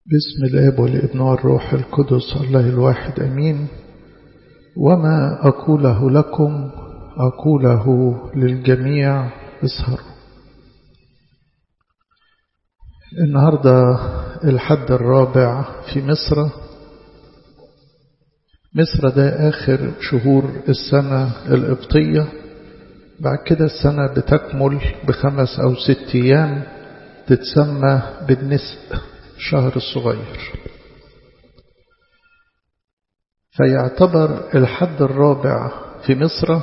بسم الاب والابن والروح القدس الله الواحد امين وما اقوله لكم اقوله للجميع اسهروا النهارده الحد الرابع في مصر مصر ده اخر شهور السنه القبطيه بعد كده السنه بتكمل بخمس او ست ايام تتسمى بالنسق الشهر الصغير فيعتبر الحد الرابع في مصر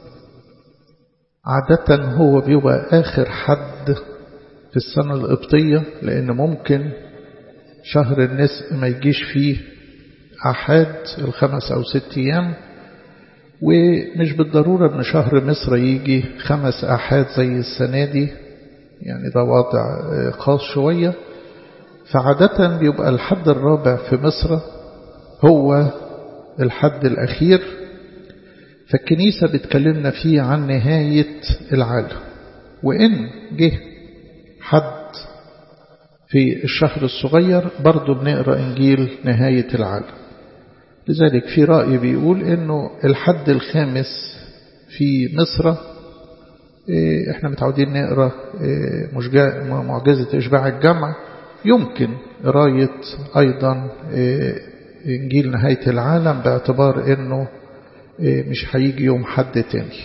عادة هو بيبقى آخر حد في السنة القبطية لأن ممكن شهر النسق ما يجيش فيه أحد الخمس أو ست أيام ومش بالضرورة أن شهر مصر يجي خمس أحاد زي السنة دي يعني ده وضع خاص شوية فعادة بيبقى الحد الرابع في مصر هو الحد الأخير فالكنيسة بتكلمنا فيه عن نهاية العالم وإن جه حد في الشهر الصغير برضه بنقرأ إنجيل نهاية العالم لذلك في رأي بيقول إنه الحد الخامس في مصر احنا متعودين نقرأ معجزة إشباع الجمع يمكن قراية أيضا إنجيل نهاية العالم باعتبار أنه مش هيجي يوم حد تاني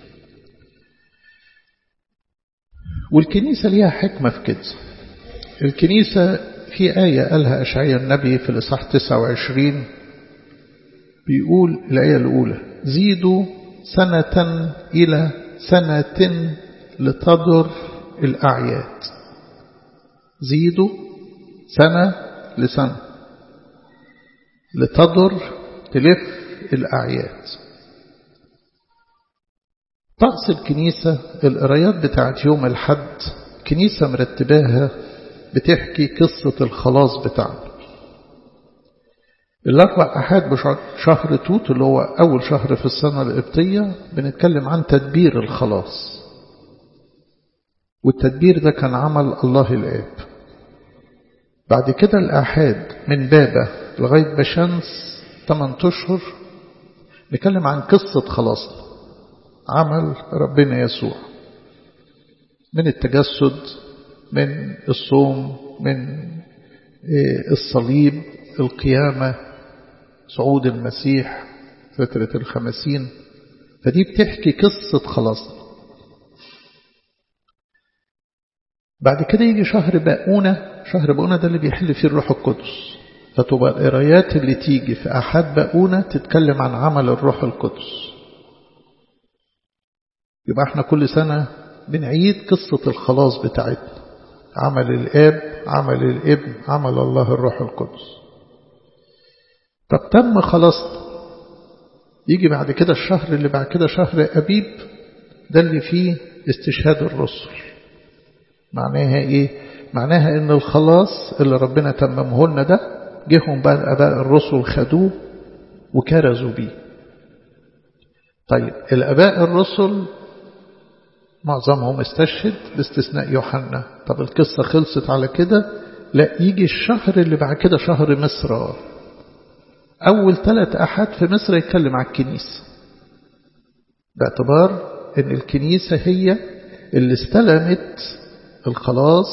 والكنيسة ليها حكمة في كده الكنيسة في آية قالها أشعياء النبي في الإصحاح 29 بيقول الآية الأولى زيدوا سنة إلى سنة لتضر الأعياد زيدوا سنة لسنة لتضر تلف الأعياد طقس الكنيسة القرايات بتاعت يوم الحد كنيسة مرتباها بتحكي قصة الخلاص بتاعنا الأربع أحاد بشهر توت اللي هو أول شهر في السنة القبطية بنتكلم عن تدبير الخلاص والتدبير ده كان عمل الله الآب بعد كده الآحاد من بابا لغاية بشمس 8 أشهر نتكلم عن قصة خلاصنا عمل ربنا يسوع من التجسد من الصوم من الصليب القيامة صعود المسيح فترة الخمسين فدي بتحكي قصة خلاصنا بعد كده يجي شهر باقونة شهر باقونة ده اللي بيحل فيه الروح القدس فتبقى القرايات اللي تيجي في أحد باقونة تتكلم عن عمل الروح القدس يبقى احنا كل سنة بنعيد قصة الخلاص بتاعتنا عمل الآب عمل الابن عمل الله الروح القدس طب تم خلاصنا يجي بعد كده الشهر اللي بعد كده شهر أبيب ده اللي فيه استشهاد الرسل معناها ايه معناها ان الخلاص اللي ربنا تممه لنا ده جيهم بقى الاباء الرسل خدوه وكرزوا بيه طيب الاباء الرسل معظمهم استشهد باستثناء يوحنا طب القصة خلصت على كده لا يجي الشهر اللي بعد كده شهر مصر أول ثلاث أحد في مصر يتكلم عن الكنيسة باعتبار أن الكنيسة هي اللي استلمت الخلاص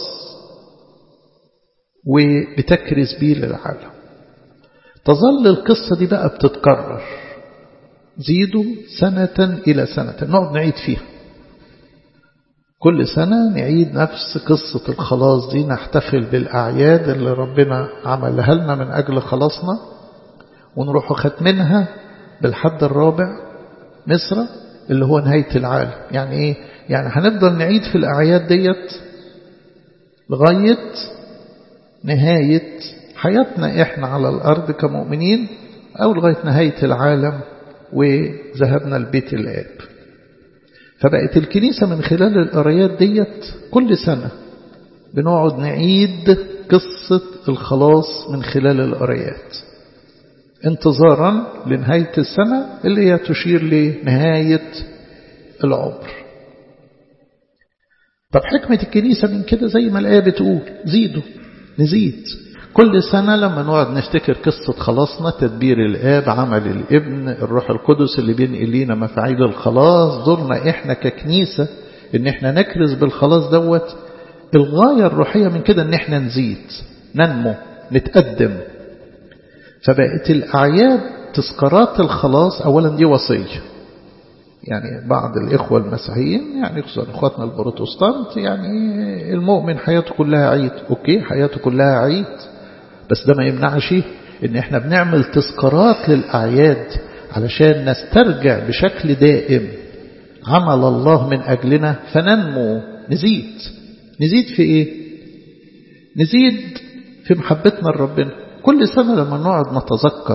وبتكرز بيه للعالم تظل القصة دي بقى بتتكرر زيدوا سنة إلى سنة نقعد نعيد فيها كل سنة نعيد نفس قصة الخلاص دي نحتفل بالأعياد اللي ربنا عملها لنا من أجل خلاصنا ونروح ختمينها بالحد الرابع مصر اللي هو نهاية العالم يعني إيه؟ يعني هنفضل نعيد في الأعياد ديت لغاية نهاية حياتنا إحنا على الأرض كمؤمنين أو لغاية نهاية العالم وذهبنا لبيت الآب فبقت الكنيسة من خلال القرايات ديت كل سنة بنقعد نعيد قصة الخلاص من خلال القرايات انتظارا لنهاية السنة اللي هي تشير لنهاية العمر طب حكمة الكنيسة من كده زي ما الآية بتقول زيدوا نزيد كل سنة لما نقعد نفتكر قصة خلاصنا تدبير الآب عمل الابن الروح القدس اللي بينقل لينا مفاعيل الخلاص دورنا إحنا ككنيسة إن إحنا نكرز بالخلاص دوت الغاية الروحية من كده إن إحنا نزيد ننمو نتقدم فبقت الأعياد تذكارات الخلاص أولا دي وصية يعني بعض الإخوة المسيحيين يعني خصوصا إخواتنا البروتستانت يعني المؤمن حياته كلها عيد أوكي حياته كلها عيد بس ده ما يمنعش إن إحنا بنعمل تذكارات للأعياد علشان نسترجع بشكل دائم عمل الله من أجلنا فننمو نزيد نزيد في إيه نزيد في محبتنا لربنا كل سنة لما نقعد نتذكر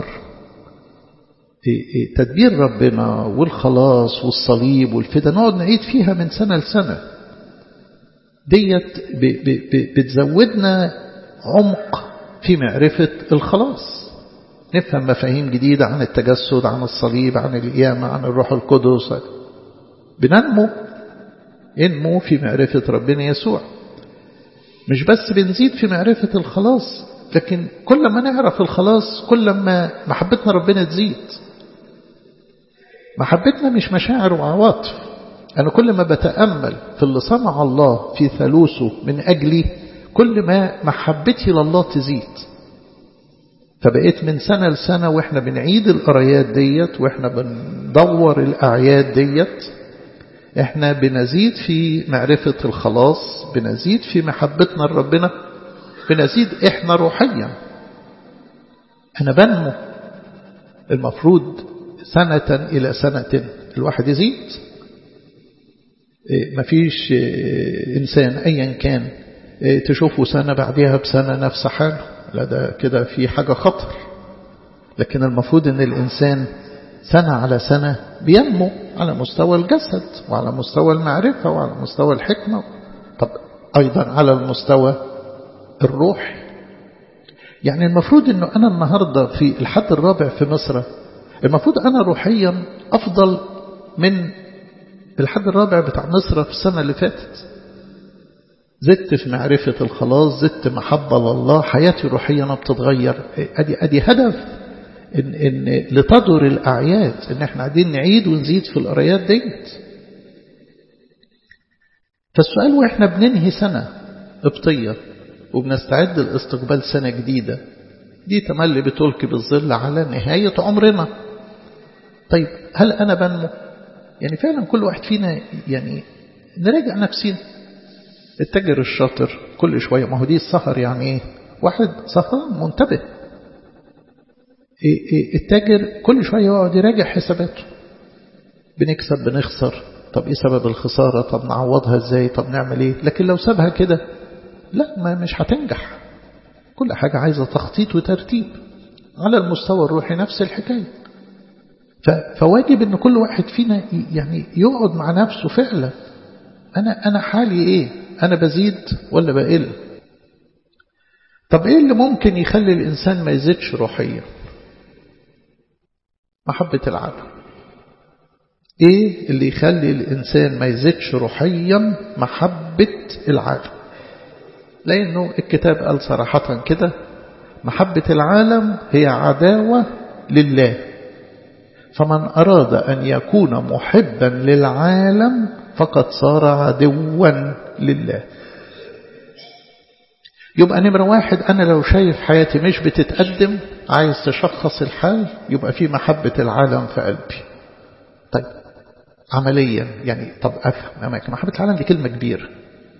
تدبير ربنا والخلاص والصليب والفدا نقعد نعيد فيها من سنة لسنة ديت بتزودنا عمق في معرفة الخلاص نفهم مفاهيم جديدة عن التجسد عن الصليب عن القيامة عن الروح القدس بننمو انمو في معرفة ربنا يسوع مش بس بنزيد في معرفة الخلاص لكن كل ما نعرف الخلاص كل ما محبتنا ربنا تزيد محبتنا مش مشاعر وعواطف أنا كل ما بتأمل في اللي صنع الله في ثالوثه من أجلي كل ما محبتي لله تزيد فبقيت من سنة لسنة وإحنا بنعيد القرايات ديت وإحنا بندور الأعياد ديت إحنا بنزيد في معرفة الخلاص بنزيد في محبتنا لربنا بنزيد إحنا روحيا أنا بنمو المفروض سنة إلى سنة الواحد يزيد مفيش إنسان أيا كان تشوفه سنة بعدها بسنة نفس حاله لا ده كده في حاجة خطر لكن المفروض أن الإنسان سنة على سنة بينمو على مستوى الجسد وعلى مستوى المعرفة وعلى مستوى الحكمة طب أيضا على المستوى الروحي يعني المفروض أنه أنا النهاردة في الحد الرابع في مصر المفروض أنا روحيا أفضل من الحد الرابع بتاع مصر في السنة اللي فاتت زدت في معرفة الخلاص زدت محبة لله حياتي روحيا بتتغير أدي, أدي هدف إن, إن لتدر الأعياد إن احنا قاعدين نعيد ونزيد في القرايات ديت فالسؤال وإحنا بننهي سنة قبطية وبنستعد لاستقبال سنة جديدة دي تملي بتلقي بالظل على نهاية عمرنا طيب هل أنا بنمو يعني فعلا كل واحد فينا يعني نراجع نفسينا التاجر الشاطر كل شوية ما هو دي السهر يعني ايه واحد سهران منتبه إيه إيه التاجر كل شوية يقعد يراجع حساباته بنكسب بنخسر طب ايه سبب الخسارة طب نعوضها ازاي طب نعمل ايه لكن لو سابها كده لا ما مش هتنجح كل حاجة عايزة تخطيط وترتيب على المستوى الروحي نفس الحكاية فواجب ان كل واحد فينا يعني يقعد مع نفسه فعلا انا انا حالي ايه انا بزيد ولا بقل طب ايه اللي ممكن يخلي الانسان ما يزيدش روحيا محبة العالم ايه اللي يخلي الانسان ما يزيدش روحيا محبة العالم لانه الكتاب قال صراحة كده محبة العالم هي عداوة لله فمن أراد أن يكون محبا للعالم فقد صار عدوا لله يبقى نمرة واحد أنا لو شايف حياتي مش بتتقدم عايز تشخص الحال يبقى في محبة العالم في قلبي طيب عمليا يعني طب أفهم أماكن محبة العالم دي كلمة كبيرة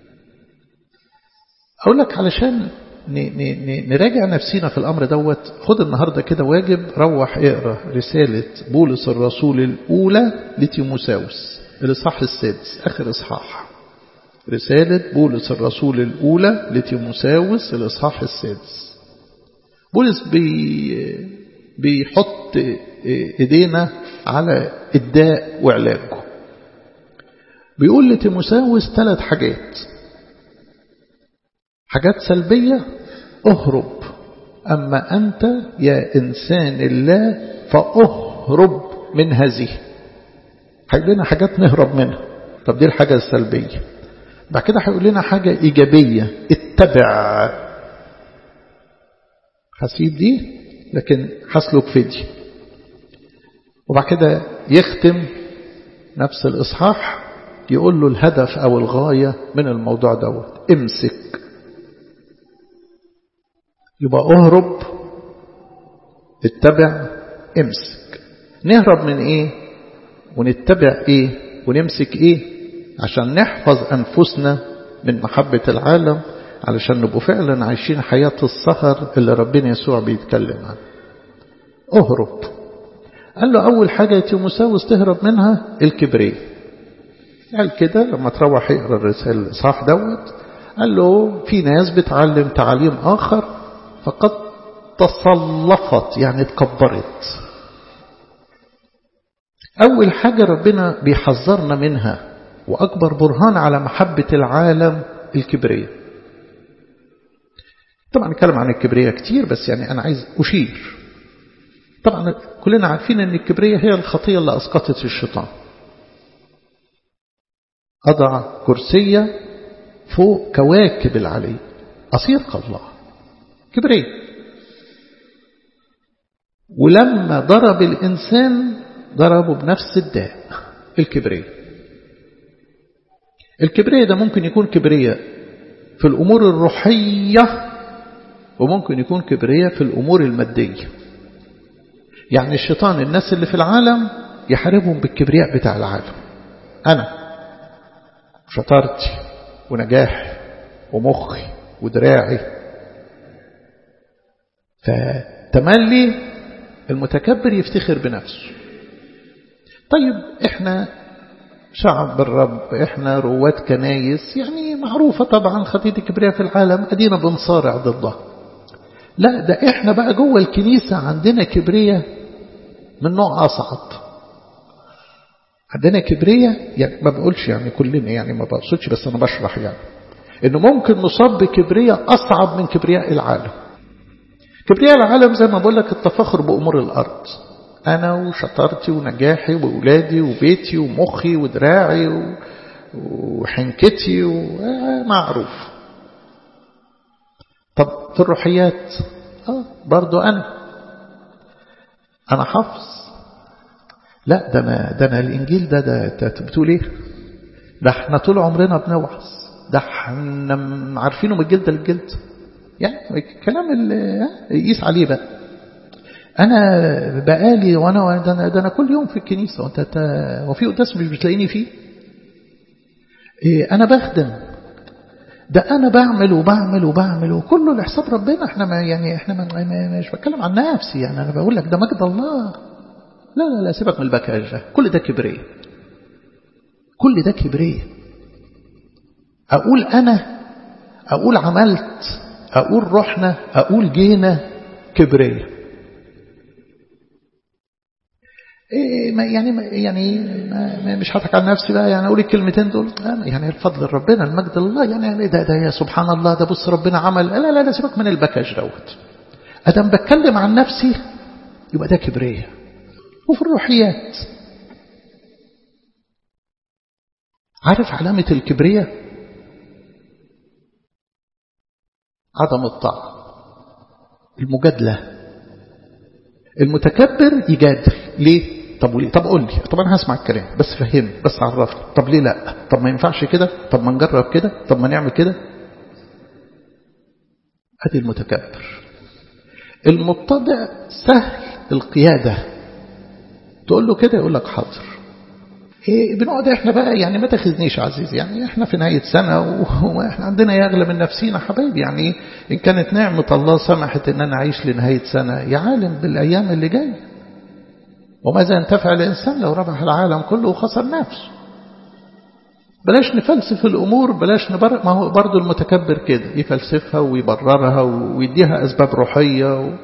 أقول لك علشان نراجع نفسينا في الأمر دوت خد النهاردة كده واجب روح اقرأ رسالة بولس الرسول الأولى لتيموساوس الإصحاح السادس آخر إصحاح رسالة بولس الرسول الأولى لتيموساوس الإصحاح السادس بولس بي بيحط إيدينا على الداء وعلاجه بيقول لتيموساوس ثلاث حاجات حاجات سلبية اهرب أما أنت يا إنسان الله فأهرب من هذه هيقول لنا حاجات نهرب منها طب دي الحاجة السلبية بعد كده هيقول لنا حاجة إيجابية اتبع هسيب دي لكن هسلك في دي وبعد كده يختم نفس الإصحاح يقول له الهدف أو الغاية من الموضوع دوت امسك يبقى اهرب اتبع امسك نهرب من ايه ونتبع ايه ونمسك ايه عشان نحفظ انفسنا من محبة العالم علشان نبقوا فعلا عايشين حياة السهر اللي ربنا يسوع بيتكلم عنه اهرب قال له اول حاجة يا تيموساوس تهرب منها الكبرية قال كده لما تروح يقرا الرسالة صح دوت قال له في ناس بتعلم تعاليم آخر فقد تصلفت يعني اتكبرت أول حاجة ربنا بيحذرنا منها وأكبر برهان على محبة العالم الكبرية طبعا نتكلم عن الكبرية كتير بس يعني أنا عايز أشير طبعا كلنا عارفين أن الكبرية هي الخطية اللي أسقطت الشيطان أضع كرسية فوق كواكب العلي أصير كالله كبرية ولما ضرب الإنسان ضربه بنفس الداء الكبرية الكبرية ده ممكن يكون كبرية في الأمور الروحية وممكن يكون كبرية في الأمور المادية يعني الشيطان الناس اللي في العالم يحاربهم بالكبرياء بتاع العالم أنا شطارتي ونجاحي ومخي ودراعي فتملي المتكبر يفتخر بنفسه طيب احنا شعب الرب احنا رواد كنايس يعني معروفة طبعا خطية الكبرياء في العالم ادينا بنصارع ضدها لا ده احنا بقى جوه الكنيسة عندنا كبرية من نوع أصعب عندنا كبرية يعني ما بقولش يعني كلنا يعني ما بقصدش بس أنا بشرح يعني إنه ممكن نصاب بكبرية أصعب من كبرياء العالم كبرياء العالم زي ما بقول لك التفاخر بأمور الأرض أنا وشطارتي ونجاحي وأولادي وبيتي ومخي ودراعي وحنكتي ومعروف طب في الروحيات آه برضو أنا أنا حافظ لا ده أنا, ده أنا الإنجيل ده ده بتقول إيه ده احنا طول عمرنا بنوعظ ده احنا عارفينه من الجلد للجلد يعني الكلام اللي يقيس عليه بقى أنا بقالي وأنا ده أنا, ده أنا كل يوم في الكنيسة وأنت وفي قداس مش بتلاقيني فيه إيه أنا بخدم ده أنا بعمل وبعمل وبعمل وكله لحساب ربنا احنا ما يعني احنا ما مش بتكلم عن نفسي يعني أنا بقول لك ده مجد الله لا لا لا سيبك من البكاج ده كل ده كبرية كل ده كبرية أقول أنا أقول عملت أقول رحنا أقول جينا كبرية إيه ما يعني ما يعني ما مش هضحك على نفسي بقى يعني اقول الكلمتين دول يعني الفضل ربنا المجد الله يعني ده ده يا سبحان الله ده بص ربنا عمل لا لا لا سيبك من البكاج دوت ادم بتكلم عن نفسي يبقى ده كبريه وفي الروحيات عارف علامة الكبرية عدم الطاعة المجادلة المتكبر يجادل ليه طب وليه طب قول لي طب انا هسمع الكلام بس فهمني بس عرفني طب ليه لا طب ما ينفعش كده طب ما نجرب كده طب ما نعمل كده ادي المتكبر المتضع سهل القيادة تقول له كده يقول لك حاضر إيه بنقعد احنا بقى يعني ما تاخذنيش عزيز يعني احنا في نهاية سنة واحنا عندنا يغلى من نفسينا حبايبي يعني ان كانت نعمة الله سمحت ان انا اعيش لنهاية سنة يعالم بالايام اللي جايه وماذا ينتفع الإنسان لو ربح العالم كله وخسر نفسه بلاش نفلسف الأمور بلاش نبرر ما هو برضو المتكبر كده يفلسفها ويبررها ويديها أسباب روحية و...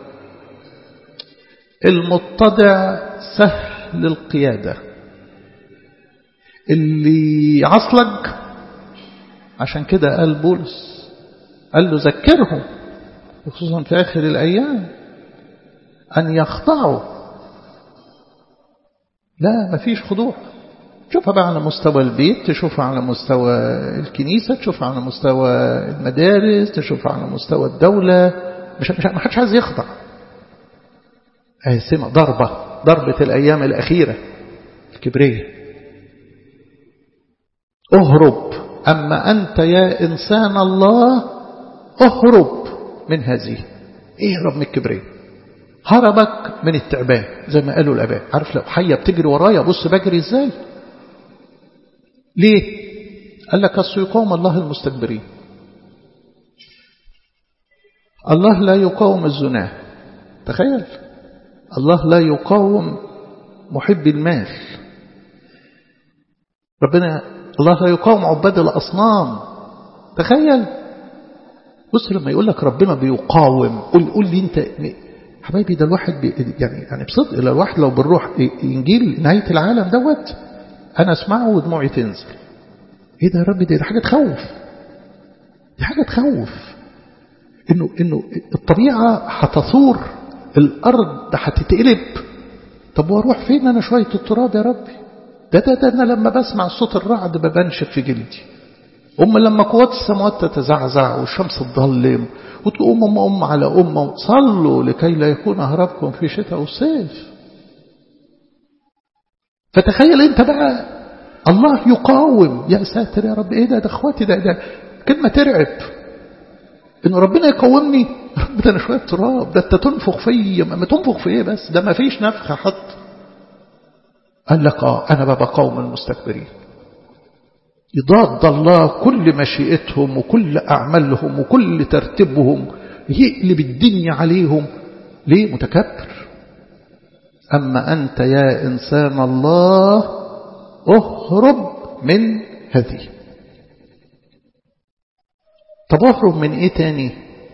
المتضع سهل القيادة اللي عصلج عشان كده قال بولس قال له ذكرهم خصوصا في آخر الأيام أن يخضعوا لا مفيش خضوع تشوفها بقى على مستوى البيت تشوفها على مستوى الكنيسة تشوفها على مستوى المدارس تشوفها على مستوى الدولة مش مش ما حدش عايز يخضع اهي سمع ضربة ضربة الأيام الأخيرة الكبرية اهرب أما أنت يا إنسان الله اهرب من هذه اهرب من الكبرية هربك من التعبان زي ما قالوا الأباء عارف لو حية بتجري ورايا بص بجري ازاي ليه قال لك أصل يقاوم الله المستكبرين الله لا يقاوم الزنا تخيل الله لا يقاوم محب المال ربنا الله لا يقاوم عباد الأصنام تخيل بص لما يقول لك ربنا بيقاوم قول, قول لي انت حبايبي ده الواحد بي يعني يعني بصدق لو الواحد لو بالروح انجيل نهايه العالم دوت انا اسمعه ودموعي تنزل ايه ده يا رب دي, دي حاجه تخوف دي حاجه تخوف انه انه الطبيعه هتثور الارض هتتقلب طب واروح فين انا شويه التراب يا ربي ده ده ده انا لما بسمع صوت الرعد ببنشف في جلدي أم لما قوات السماوات تتزعزع والشمس تظلم وتقوم أم أم على أم صلوا لكي لا يكون هربكم في شتاء وصيف فتخيل أنت بقى الله يقاوم يا ساتر يا رب إيه ده ده أخواتي ده, ده كلمة ترعب إنه ربنا يقاومني رب ده أنا شوية تراب ده أنت تنفخ فيا ما تنفخ في إيه بس ده ما فيش نفخة حتى قال لك آه أنا بقاوم المستكبرين يضاد الله كل مشيئتهم وكل أعمالهم وكل ترتيبهم يقلب الدنيا عليهم ليه متكبر أما أنت يا إنسان الله اهرب من هذه طب اهرب من ايه تاني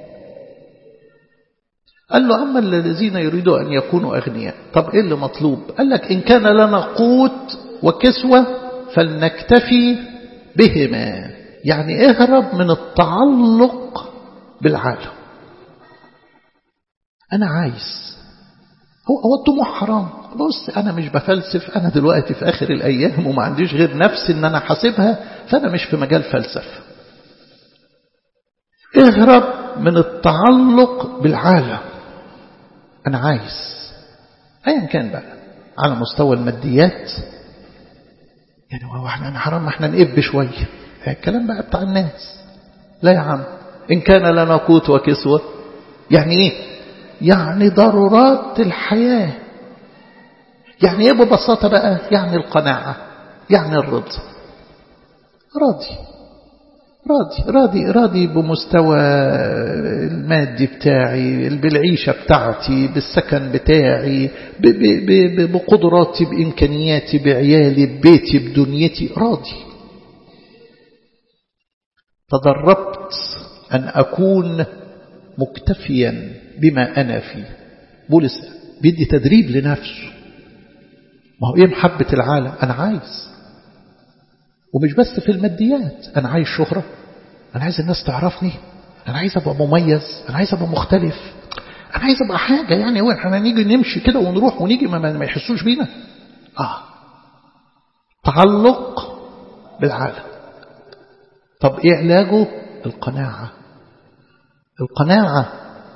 قال له أما الذين يريدوا أن يكونوا أغنياء طب إيه اللي مطلوب قال لك إن كان لنا قوت وكسوة فلنكتفي بهما يعني اهرب من التعلق بالعالم أنا عايز هو هو الطموح حرام بص أنا مش بفلسف أنا دلوقتي في آخر الأيام وما عنديش غير نفسي إن أنا حاسبها فأنا مش في مجال فلسفة اهرب من التعلق بالعالم أنا عايز أيا كان بقى على مستوى الماديات يعني هو احنا انا حرام احنا نقب شويه الكلام بقى بتاع الناس لا يا عم ان كان لنا قوت وكسوه يعني ايه يعني ضرورات الحياه يعني ايه ببساطه بقى يعني القناعه يعني الرضا راضي راضي راضي راضي بمستوى المادي بتاعي بالعيشة بتاعتي بالسكن بتاعي بقدراتي بإمكانياتي بعيالي ببيتي بدنيتي راضي تدربت أن أكون مكتفيا بما أنا فيه بولس بيدي تدريب لنفسه ما هو إيه محبة العالم أنا عايز ومش بس في الماديات أنا عايز شهرة أنا عايز الناس تعرفني أنا عايز أبقى مميز أنا عايز أبقى مختلف أنا عايز أبقى حاجة يعني هو احنا نيجي نمشي كده ونروح ونيجي ما, ما يحسوش بينا آه تعلق بالعالم طب إيه علاجه القناعة القناعة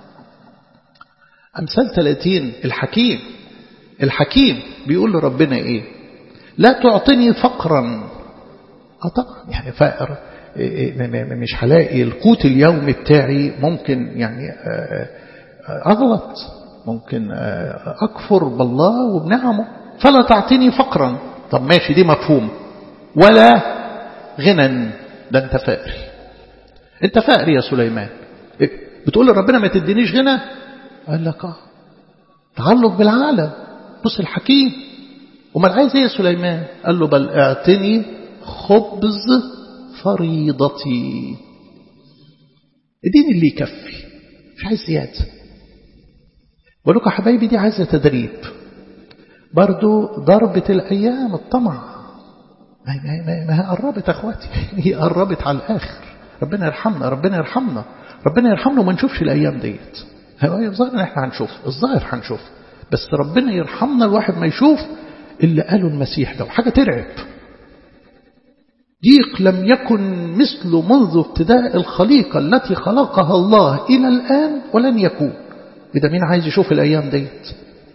أمثال 30 الحكيم الحكيم بيقول لربنا إيه لا تعطني فقرا اه طبعا يعني فقر مش هلاقي القوت اليومي بتاعي ممكن يعني أغلط ممكن أكفر بالله وبنعمه فلا تعطيني فقرا طب ماشي دي مفهوم ولا غنى ده انت فقري انت فقري يا سليمان بتقول لربنا ما تدينيش غنى قال لك اه تعلق بالعالم بص الحكيم وما عايز ايه يا سليمان قال له بل اعطني خبز فريضتي اديني اللي يكفي مش عايز زيادة بقول لكم حبايبي دي عايزة تدريب برضو ضربة الأيام الطمع ما هي قربت أخواتي هي قربت على الآخر ربنا يرحمنا ربنا يرحمنا ربنا يرحمنا وما نشوفش الأيام ديت هو الظاهر ان احنا هنشوف الظاهر هنشوف بس ربنا يرحمنا الواحد ما يشوف اللي قاله المسيح ده وحاجة ترعب ضيق لم يكن مثله منذ ابتداء الخليقة التي خلقها الله إلى الآن ولن يكون إذا مين عايز يشوف الأيام ديت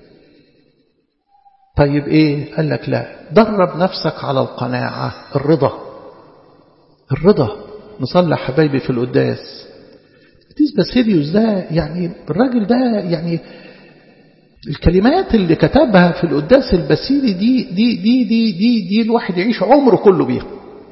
طيب إيه قال لك لا درب نفسك على القناعة الرضا الرضا نصلي حبايبي في القداس تيس باسيليوس ده يعني الراجل ده يعني الكلمات اللي كتبها في القداس الباسيلي دي دي دي دي دي, دي الواحد يعيش عمره كله بيها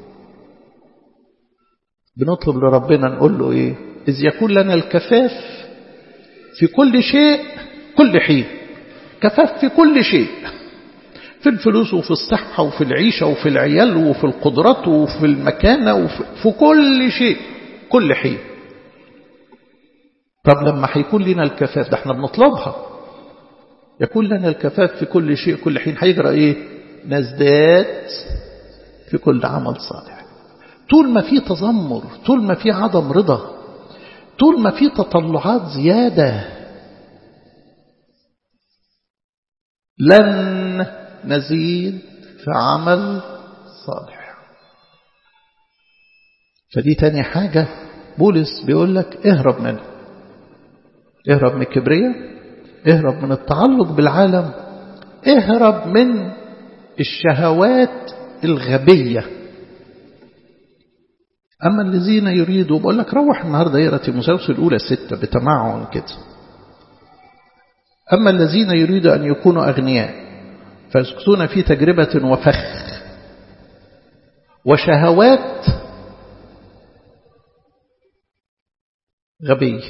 بنطلب لربنا نقول له ايه إذ يكون لنا الكفاف في كل شيء كل حين كفاف في كل شيء في الفلوس وفي الصحة وفي العيشة وفي العيال وفي القدرات وفي المكانة وفي في كل شيء كل حين طب لما هيكون لنا الكفاف ده احنا بنطلبها يكون لنا الكفاف في كل شيء كل حين هيجرى ايه نزداد في كل عمل صالح طول ما في تذمر طول ما في عدم رضا طول ما في تطلعات زيادة لن نزيد في عمل صالح فدي تاني حاجة بولس بيقول لك اهرب منه اهرب من الكبرية اهرب من التعلق بالعالم اهرب من الشهوات الغبية أما الذين يريدوا بقول لك روح النهاردة يقرأ تيموثاوس الأولى ستة بتمعن كده أما الذين يريدوا أن يكونوا أغنياء فيسكتون في تجربة وفخ وشهوات غبية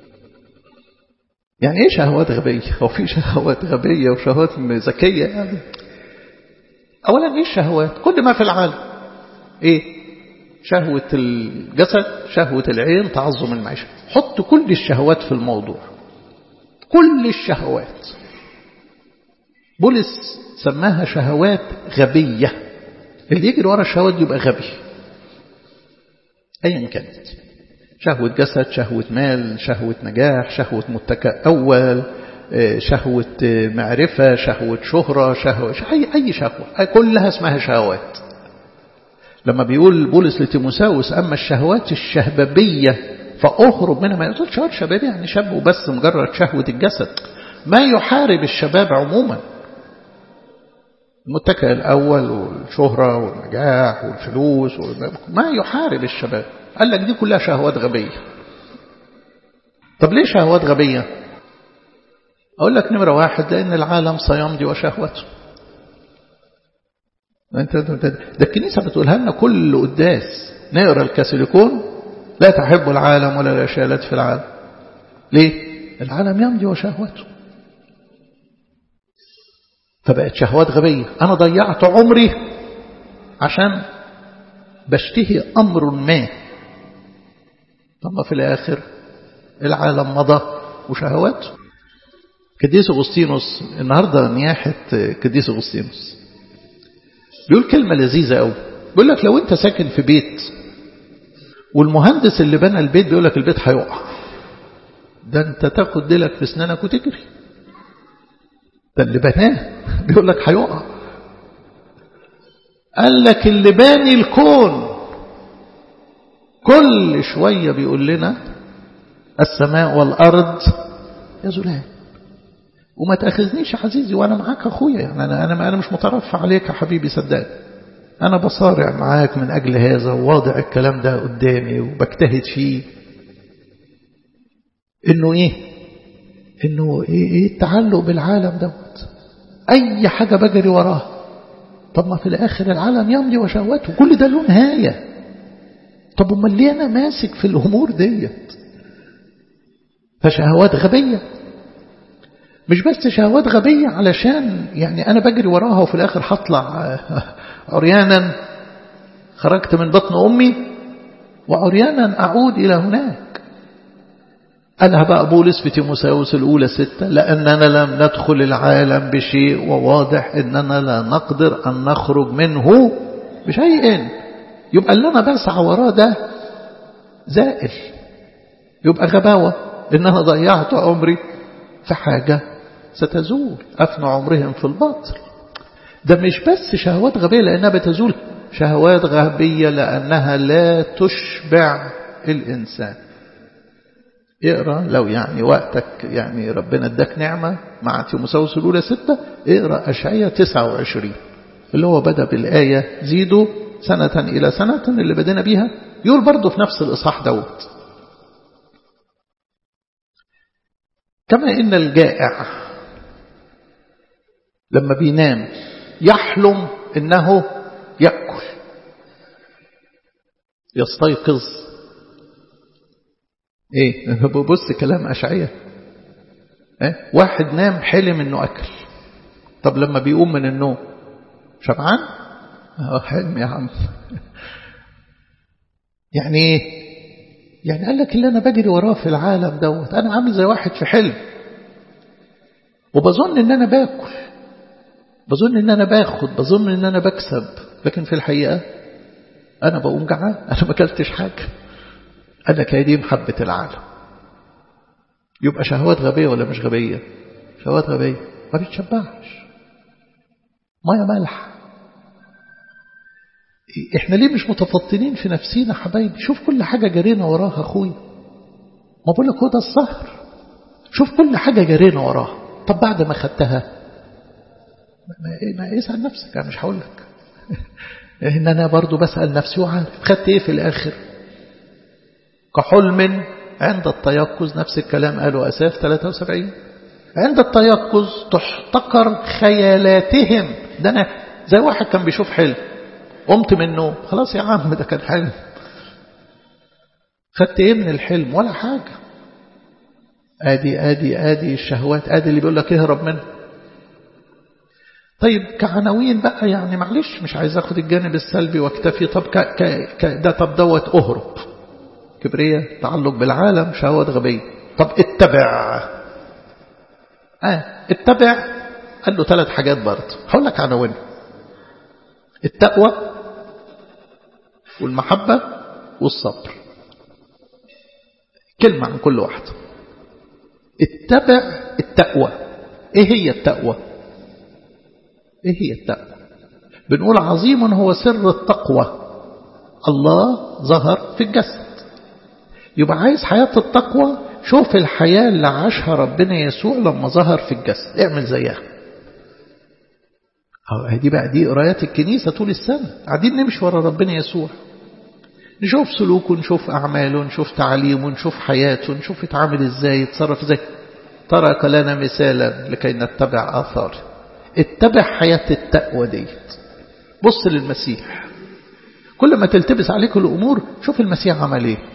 يعني ايه شهوات غبية هو في شهوات غبية وشهوات ذكية يعني اولا ايه الشهوات كل ما في العالم ايه شهوة الجسد شهوة العين تعظم المعيشة حط كل الشهوات في الموضوع كل الشهوات بولس سماها شهوات غبية اللي يجري ورا الشهوات يبقى غبي أيا كانت شهوة جسد شهوة مال شهوة نجاح شهوة متكأ أول شهوة معرفة شهوة شهرة شهوة أي أي شهوة كلها اسمها شهوات لما بيقول بولس لتيموساوس أما الشهوات الشهببية فأهرب منها ما يقول شهوات شبابية يعني شاب وبس مجرد شهوة الجسد ما يحارب الشباب عموما المتكئ الأول والشهرة والنجاح والفلوس ما يحارب الشباب قال لك دي كلها شهوات غبية طب ليه شهوات غبية أقول لك نمرة واحد لأن العالم سيمضي وشهوته انت ده الكنيسة بتقولها لنا كل قداس نقرا الكاثوليكون لا تحب العالم ولا الاشياء التي في العالم ليه العالم يمضي وشهوته فبقت شهوات غبية أنا ضيعت عمري عشان بشتهي أمر ما ثم في الآخر العالم مضى وشهواته قديس أغسطينوس النهاردة نياحة قديس أغسطينوس بيقول كلمة لذيذة قوي بيقول لك لو أنت ساكن في بيت والمهندس اللي بنى البيت بيقول لك البيت هيقع ده أنت تاخد ديلك في سنانك وتجري ده اللي بناه بيقول لك هيقع قال لك اللي باني الكون كل شوية بيقول لنا السماء والأرض يزولان وما تأخذنيش يا عزيزي وأنا معاك أخويا يعني أنا, أنا, أنا مش مترفع عليك يا حبيبي صدقني أنا بصارع معاك من أجل هذا وواضع الكلام ده قدامي وبجتهد فيه إنه إيه إنه إيه, إيه التعلق بالعالم دوت أي حاجة بجري وراها طب ما في الآخر العالم يمضي وشهواته كل ده له نهاية طب امال ليه أنا ماسك في الأمور ديت فشهوات غبية مش بس شهوات غبية علشان يعني أنا بجري وراها وفي الآخر هطلع عريانا خرجت من بطن أمي وعريانا أعود إلى هناك قالها بقى بولس في تيموساوس الأولى ستة لأننا لم ندخل العالم بشيء وواضح أننا لا نقدر أن نخرج منه بشيء يبقى اللي أنا بسعى وراه ده زائل يبقى غباوة إن أنا ضيعت عمري في حاجة ستزول أفنى عمرهم في الباطل ده مش بس شهوات غبية لأنها بتزول شهوات غهبية لأنها لا تشبع الإنسان اقرأ لو يعني وقتك يعني ربنا اداك نعمة مع تيموساوس الأولى ستة اقرأ أشعية 29 اللي هو بدأ بالآية زيدوا سنة إلى سنة اللي بدينا بيها يقول برضه في نفس الإصحاح دوت كما إن الجائع لما بينام يحلم إنه يأكل يستيقظ ايه بص كلام أشعية إيه؟ واحد نام حلم انه اكل طب لما بيقوم من النوم شبعان اه حلم يا عم يعني ايه يعني قال لك اللي انا بجري وراه في العالم دوت انا عامل زي واحد في حلم وبظن ان انا باكل بظن ان انا باخد بظن ان انا بكسب لكن في الحقيقة انا بقوم جعان انا ما اكلتش حاجة انا كيدي محبة العالم يبقى شهوات غبية ولا مش غبية شهوات غبية ما بتشبعش مية ملح احنا ليه مش متفطنين في نفسينا حبايبي شوف كل حاجة جرينا وراها اخويا ما بقول لك هو ده السهر شوف كل حاجة جرينا وراها طب بعد ما خدتها ما اسأل نفسك انا مش هقول لك ان انا برضو بسأل نفسي وعارف خدت ايه في الاخر كحلم عند التيقظ نفس الكلام قالوا أساف 73 عند التيقظ تحتقر خيالاتهم ده أنا زي واحد كان بيشوف حلم قمت منه خلاص يا عم ده كان حلم خدت ايه من الحلم ولا حاجة ادي ادي ادي الشهوات ادي اللي بيقول لك اهرب منه طيب كعناوين بقى يعني معلش مش عايز اخد الجانب السلبي واكتفي طب ك ك ك ده طب دوت اهرب كبرية تعلق بالعالم شهوات غبية طب اتبع آه اتبع قال له ثلاث حاجات برضه هقول لك عناوين التقوى والمحبة والصبر كلمة عن كل واحدة اتبع التقوى ايه هي التقوى ايه هي التقوى بنقول عظيم هو سر التقوى الله ظهر في الجسد يبقى عايز حياة التقوى شوف الحياة اللي عاشها ربنا يسوع لما ظهر في الجسد اعمل زيها دي بقى دي قرايات الكنيسة طول السنة قاعدين نمشي ورا ربنا يسوع نشوف سلوكه نشوف أعماله نشوف تعليمه نشوف حياته نشوف يتعامل ازاي يتصرف ازاي ترك لنا مثالا لكي نتبع آثاره اتبع حياة التقوى ديت بص للمسيح كل ما تلتبس عليك الأمور شوف المسيح عمل ايه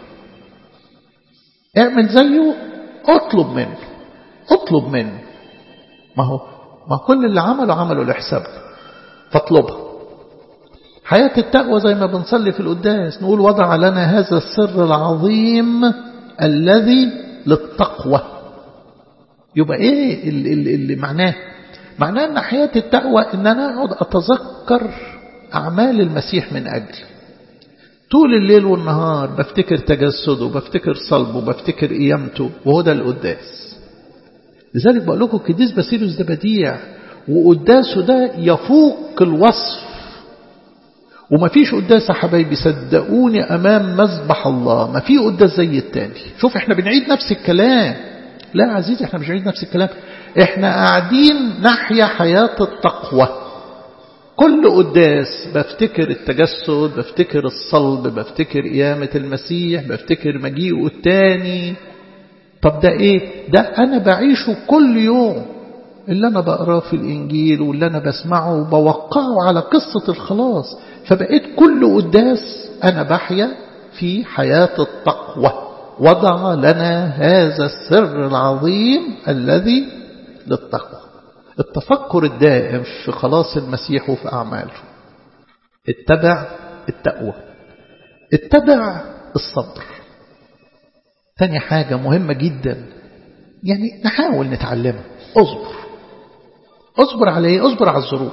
اعمل زيه اطلب منه اطلب منه ما هو ما كل اللي عمله عمله لحساب فاطلبها حياة التقوى زي ما بنصلي في القداس نقول وضع لنا هذا السر العظيم الذي للتقوى يبقى ايه اللي, اللي, اللي معناه معناه ان حياة التقوى ان انا اقعد اتذكر اعمال المسيح من اجلي طول الليل والنهار بفتكر تجسده بفتكر صلبه بفتكر قيامته وهو ده القداس لذلك بقول لكم القديس باسيلوس ده بديع وقداسه ده يفوق الوصف وما فيش قداس يا حبايبي صدقوني امام مذبح الله ما في قداس زي التاني شوف احنا بنعيد نفس الكلام لا يا عزيزي احنا مش بنعيد نفس الكلام احنا قاعدين نحيا حياة التقوى كل قداس بفتكر التجسد بفتكر الصلب بفتكر قيامة المسيح بفتكر مجيئه التاني طب ده ايه ده انا بعيشه كل يوم اللي انا بقراه في الانجيل واللي انا بسمعه وبوقعه على قصة الخلاص فبقيت كل قداس انا بحيا في حياة التقوى وضع لنا هذا السر العظيم الذي للتقوى التفكر الدائم في خلاص المسيح وفي أعماله اتبع التقوى اتبع الصبر تاني حاجة مهمة جدا يعني نحاول نتعلمها اصبر اصبر على ايه اصبر على الظروف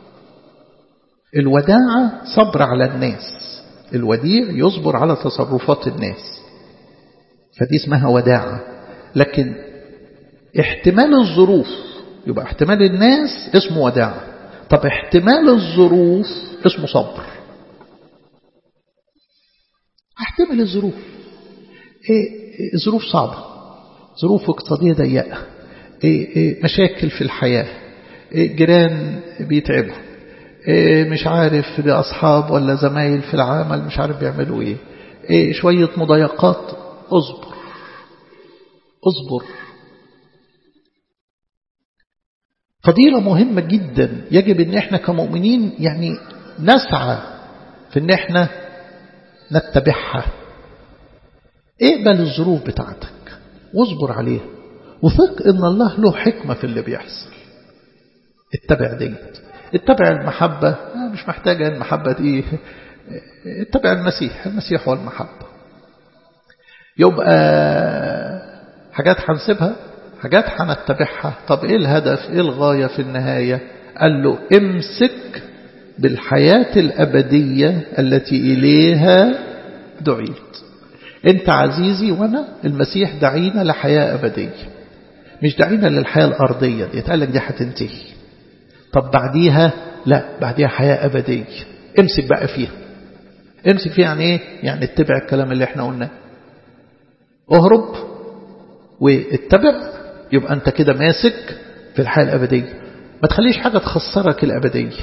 الوداعة صبر على الناس الوديع يصبر على تصرفات الناس فدي اسمها وداعة لكن احتمال الظروف يبقى احتمال الناس اسمه وداعة طب احتمال الظروف اسمه صبر هحتمل الظروف إيه ظروف صعبة ظروف اقتصادية ضيقة إيه إيه مشاكل في الحياة إيه جيران بيتعبوا إيه مش عارف لأصحاب ولا زمايل في العمل مش عارف بيعملوا إيه, إيه شوية مضايقات اصبر اصبر فضيلة مهمة جدا يجب ان احنا كمؤمنين يعني نسعى في ان احنا نتبعها اقبل الظروف بتاعتك واصبر عليها وثق ان الله له حكمة في اللي بيحصل اتبع ديت اتبع المحبة مش محتاجة المحبة دي اتبع المسيح المسيح هو المحبة يبقى حاجات هنسيبها حاجات هنتبعها طب ايه الهدف ايه الغاية في النهاية قال له امسك بالحياة الأبدية التي إليها دعيت انت عزيزي وانا المسيح دعينا لحياة أبدية مش دعينا للحياة الأرضية دي قال لك دي هتنتهي طب بعديها لا بعديها حياة أبدية امسك بقى فيها امسك فيها يعني ايه يعني اتبع الكلام اللي احنا قلناه اهرب واتبع يبقى انت كده ماسك في الحياة الأبدية ما تخليش حاجة تخسرك الأبدية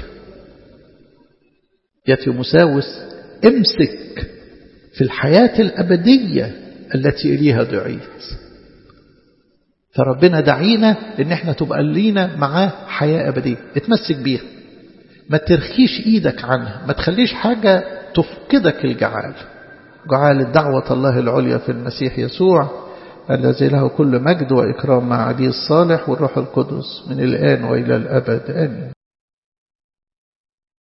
يا تيموساوس امسك في الحياة الأبدية التي إليها دعيت فربنا دعينا ان احنا تبقى لينا معاه حياة أبدية اتمسك بيها ما ترخيش ايدك عنها ما تخليش حاجة تفقدك الجعال جعال دعوة الله العليا في المسيح يسوع الذي له كل مجد وإكرام مع عدي الصالح والروح القدس من الآن وإلى الأبد آمين